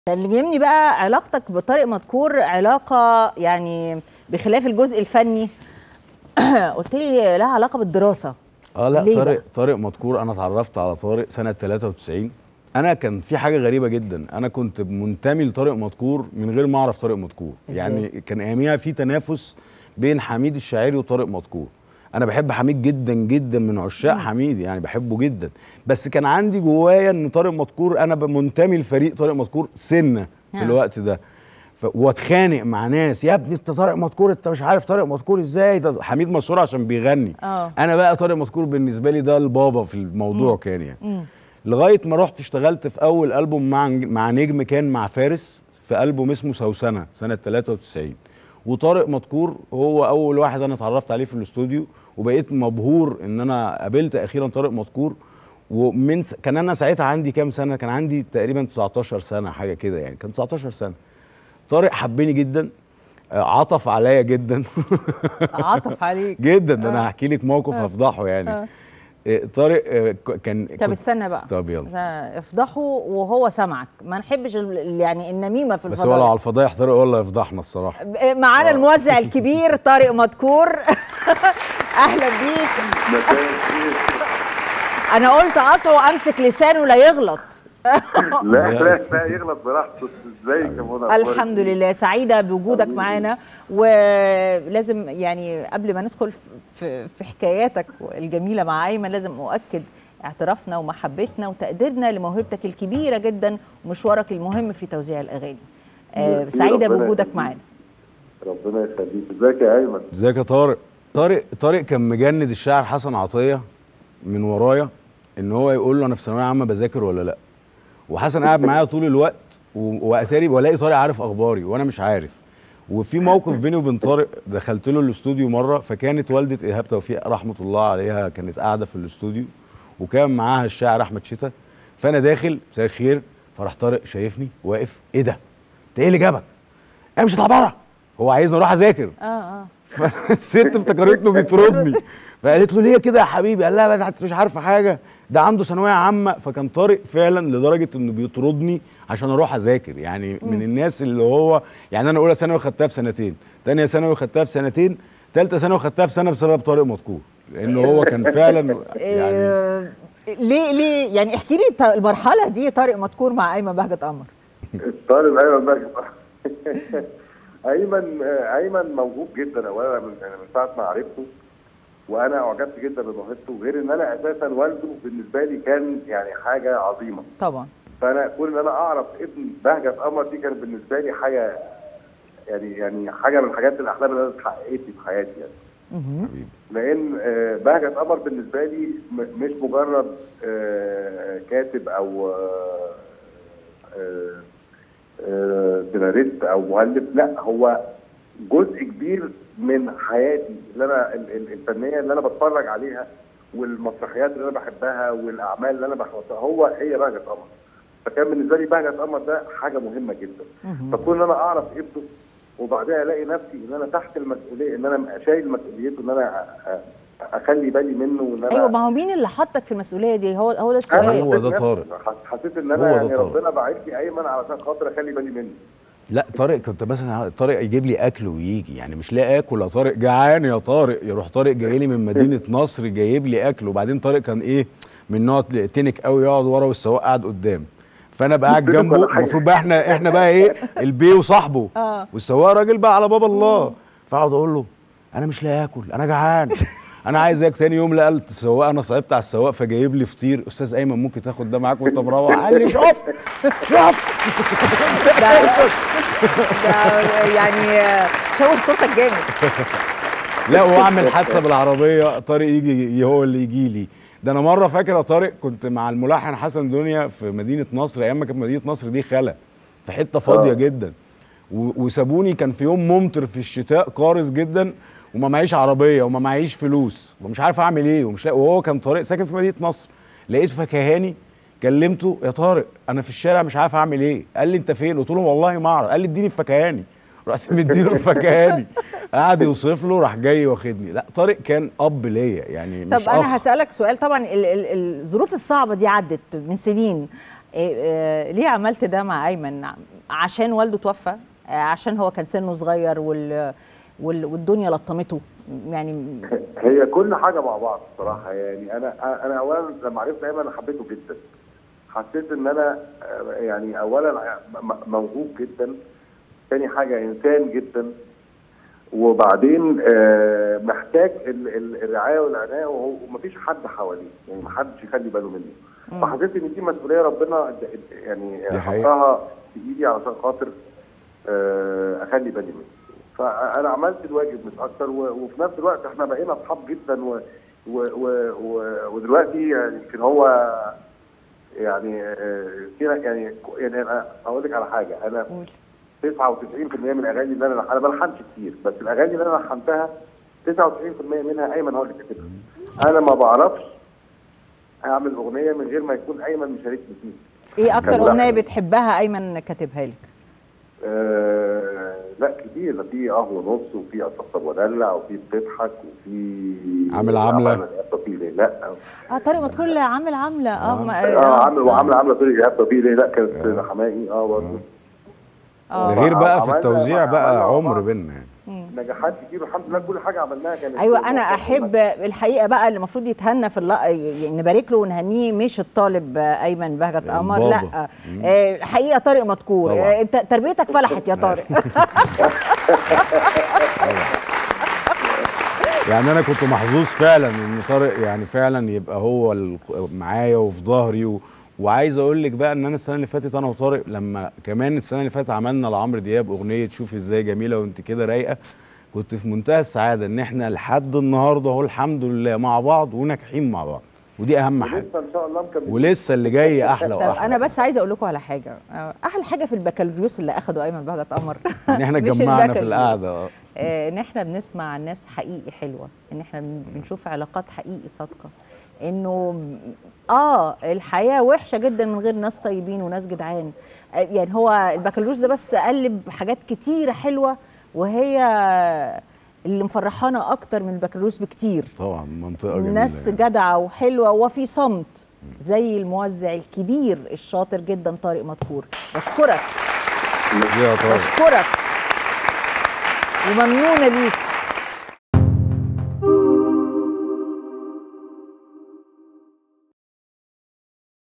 كلمني بقى علاقتك بطارق مدكور علاقة يعني بخلاف الجزء الفني قلت لي لها علاقة بالدراسة اه لا ليه طارق بقى؟ طارق مدكور انا اتعرفت على طارق سنه 93 انا كان في حاجه غريبه جدا انا كنت منتمي لطارق مدكور من غير ما اعرف طارق مدكور إزاي؟ يعني كان اياميها في تنافس بين حميد الشاعري وطارق مدكور انا بحب حميد جدا جدا من عشاق حميد يعني بحبه جدا بس كان عندي جوايا ان طارق مدكور انا ب- منتمي لفريق طارق مدكور سنه في نعم. الوقت ده ف... واتخانق مع ناس يا ابني انت طارق مدكور انت مش عارف طارق مدكور ازاي ده حميد مشهور عشان بيغني اه انا بقى طارق مدكور بالنسبه لي ده البابا في الموضوع كان يعني مم. لغايه ما رحت اشتغلت في اول البوم مع مع نجم كان مع فارس في البوم اسمه سوسنه سنه 93 وطارق مدكور هو اول واحد انا اتعرفت عليه في الاستوديو وبقيت مبهور ان انا قابلت اخيرا طارق مدكور ومن س... كان انا ساعتها عندي كام سنه كان عندي تقريبا 19 سنه حاجه كده يعني كان 19 سنه طارق حبني جدا آه، عطف عليا جدا عطف عليك جدا ده انا آه. هحكي لك موقف آه. هفضحه يعني آه. آه، طارق آه، ك- كان طب كنت- استنى بقى طب يلا استنى، افضحه وهو سمعك ما نحبش ال- يعني النميمة في بس هو لو على الفضاء الفضايح طارق هو اللي هيفضحنا الصراحه معانا آه. الموزع الكبير طارق مدكور اهلا بيك انا قلت اقطعه امسك لسانه لا يغلط لا لا لا يغلط براحته ازيك يا منى الحمد لله سعيده بوجودك معانا ولازم يعني قبل ما ندخل في في حكاياتك الجميله مع ايمن لازم اؤكد اعترافنا ومحبتنا وتقديرنا لموهبتك الكبيره جدا ومشوارك المهم في توزيع الاغاني آه، ميرسي، سعيده ربنا بوجودك يخليك. معانا ربنا يخليك ازيك يا ايمن ازيك يا طارق طارق طارق كان مجند الشاعر حسن عطيه من ورايا ان هو يقول له انا في ثانويه عامه بذاكر ولا لا وحسن قاعد معايا طول الوقت و- واتاري والاقي طارق عارف اخباري وانا مش عارف وفي موقف بيني وبين طارق دخلت له الاستوديو مره فكانت والده ايهاب توفيق رحمه الله عليها كانت قاعده في الاستوديو وكان معاها الشاعر احمد شتا فانا داخل مساء الخير فراح طارق شايفني واقف ايه ده؟ انت ايه اللي جابك؟ انا مش هطلع بره هو عايزني اروح اذاكر اه اه فالست افتكرته بيطردني فقالت له ليه كده يا حبيبي قال لها بقى انت مش عارفه حاجه ده عنده ثانويه عامه فكان طارق فعلا لدرجه انه بيطردني عشان اروح اذاكر يعني من الناس اللي هو يعني انا اولى ثانوي خدتها في سنتين ثانيه ثانوي خدتها في سنتين ثالثه ثانوي خدتها في سنه بسبب طارق مدكور لان هو كان فعلا يعني آه، ليه ليه يعني احكي لي ط- المرحله دي طارق مدكور مع ايمن بهجت قمر طالب ايمن بقى ايمن آه، ايمن موهوب جدا اولا من يعني من ساعه ما عرفته وانا اعجبت جدا بموهبته غير ان انا اساسا والده بالنسبه لي كان يعني حاجه عظيمه طبعا فانا كون ان انا اعرف ابن بهجت قمر دي كانت بالنسبه لي حاجه يعني يعني حاجه من الحاجات الاحلام اللي انا اتحققت لي في حياتي يعني مهم. لان آه، بهجت قمر بالنسبه لي م- مش مجرد آه، كاتب او آه، آه، آه، سيناريست او مؤلف لا هو جزء كبير من حياتي اللي انا ال- ال- الفنيه اللي انا بتفرج عليها والمسرحيات اللي انا بحبها والاعمال اللي انا بحبها هو هي بهجت قمر فكان بالنسبه لي بهجت قمر ده حاجه مهمه جدا مهم. فكون ان انا اعرف ابنه وبعدها الاقي نفسي ان انا تحت المسؤوليه ان انا شايل مسؤوليته ان انا أ- أ- اخلي بالي منه وان انا ايوه ما هو مين اللي حطك في المسؤوليه دي هو هو ده السؤال أنا هو حسيت ده نفسي- طارق. حس- حسيت ان هو انا ده يعني طارق. ربنا باعت لي ايمن علشان خاطر اخلي بالي منه لا طارق كنت مثلا طارق يجيب لي اكل ويجي يعني مش لاقي اكل يا طارق جعان يا طارق يروح طارق جاي لي من مدينه نصر جايب لي اكل وبعدين طارق كان ايه من نوع تنك قوي يقعد ورا والسواق قاعد قدام فانا بقى قاعد مش بيتك جنبه ولا حاجة. المفروض بقى احنا احنا بقى ايه البيه وصاحبه اه والسواق راجل بقى على باب الله فاقعد اقول له انا مش لاقي اكل انا جعان انا عايز اكل تاني يوم لقى السواق انا صعبت على السواق فجايب لي فطير استاذ ايمن ممكن تاخد ده معاك وانت مروح قال لي شوف شوف ده يعني آه، شوه صوتك جامد لا واعمل حادثه بالعربيه طارق يجي هو اللي يجي لي ده انا مره فاكر يا طارق كنت مع الملحن حسن دنيا في مدينه نصر ايام ما كانت مدينه نصر دي خلا في حته فاضيه آه. جدا و- وسابوني كان في يوم ممطر في الشتاء قارس جدا وما معيش عربيه وما معيش فلوس ومش عارف اعمل ايه ومش لاقي- وهو كان طارق ساكن في مدينه نصر لقيت فكهاني كلمته يا طارق انا في الشارع مش عارف اعمل ايه قال لي انت فين قلت له والله ما اعرف قال لي اديني الفكهاني رحت مديله الفكهاني قعد يوصف له راح جاي واخدني لا طارق كان اب ليا يعني طب مش انا أخ. هسالك سؤال طبعا ال- ال- الظروف الصعبه دي عدت من سنين إيه آه، ليه عملت ده مع ايمن عشان والده توفى آه، عشان هو كان سنه صغير وال وال- والدنيا لطمته يعني هي كل حاجه مع بعض الصراحه يعني انا انا اولا لما عرفت ايمن انا حبيته جدا حسيت ان انا آه، يعني اولا م- موهوب جدا تاني حاجه انسان جدا وبعدين آه، محتاج ال- ال- الرعايه والعنايه وهو ومفيش حد حواليه يعني محدش يخلي باله منه فحسيت ان دي مسؤوليه ربنا د- د- يعني دي حقيقة. حطها في ايدي علشان خاطر آه، اخلي بالي منه فانا عملت الواجب مش اكتر و- وفي نفس الوقت احنا بقينا اصحاب جدا و و و و ودلوقتي يعني يمكن هو يعني آه، فينا يعني يعني انا اقول لك على حاجه انا قول 99% من الاغاني اللي انا انا ما بلحنش كتير بس الاغاني اللي انا لحنتها 99% منها ايمن هو اللي كاتبها انا ما بعرفش اعمل اغنيه من غير ما يكون ايمن مشاركني فيها ايه اكتر كان اغنيه لحن. بتحبها ايمن كاتبها لك آه لا كتير ده في اه ونص وفي اصفر ودلع وفي بتضحك وفي عامل عاملة. عمل إيهاب توفيق ليه لا اه طارق مدخول عامل عامله اه ما- اه عامل وعامله عامله طريق ايهاب توفيق ليه لا كانت حماقي اه برضه اه ده غير بقى في عملنا- التوزيع بقى عملنا مع عمر بعض. بينا يعني نجاحات كتير والحمد لله كل حاجه عملناها كانت ايوه انا موفقة. احب الحقيقه بقى اللي المفروض يتهنى في اللق... يعني نبارك له ونهنيه مش الطالب آه، ايمن بهجت قمر البابا. لا آه، الحقيقه طارق مدكور طبعا. آه، انت تربيتك فلحت يا طارق يعني انا كنت محظوظ فعلا ان طارق يعني فعلا يبقى هو ال- معايا وفي ظهري و... وعايز اقول لك بقى ان انا السنه اللي فاتت انا وطارق لما كمان السنه اللي فاتت عملنا لعمرو دياب اغنيه شوفي ازاي جميله وانت كده رايقه كنت في منتهى السعاده ان احنا لحد النهارده اهو الحمد لله مع بعض وناجحين مع بعض ودي اهم حاجه ولسه ان شاء الله مكملين ولسه اللي جاي احلى طب واحلى انا بس عايزه اقول لكم على حاجه آه، احلى حاجه في البكالوريوس اللي اخده ايمن بهجت قمر ان احنا مش اتجمعنا في البكالوريوس. القعده آه. آه، ان احنا بنسمع ناس حقيقي حلوه ان احنا بن- بنشوف علاقات حقيقي صادقه انه م- اه الحياه وحشه جدا من غير ناس طيبين وناس جدعان آه، يعني هو البكالوريوس ده بس قلب حاجات كتيره حلوه وهي اللي مفرحانا اكتر من البكالوريوس بكتير طبعا منطقه جميله ناس يعني. جدعه وحلوه وفي صمت زي الموزع الكبير الشاطر جدا طارق مدكور بشكرك دي يا طارق. بشكرك وممنونه ليك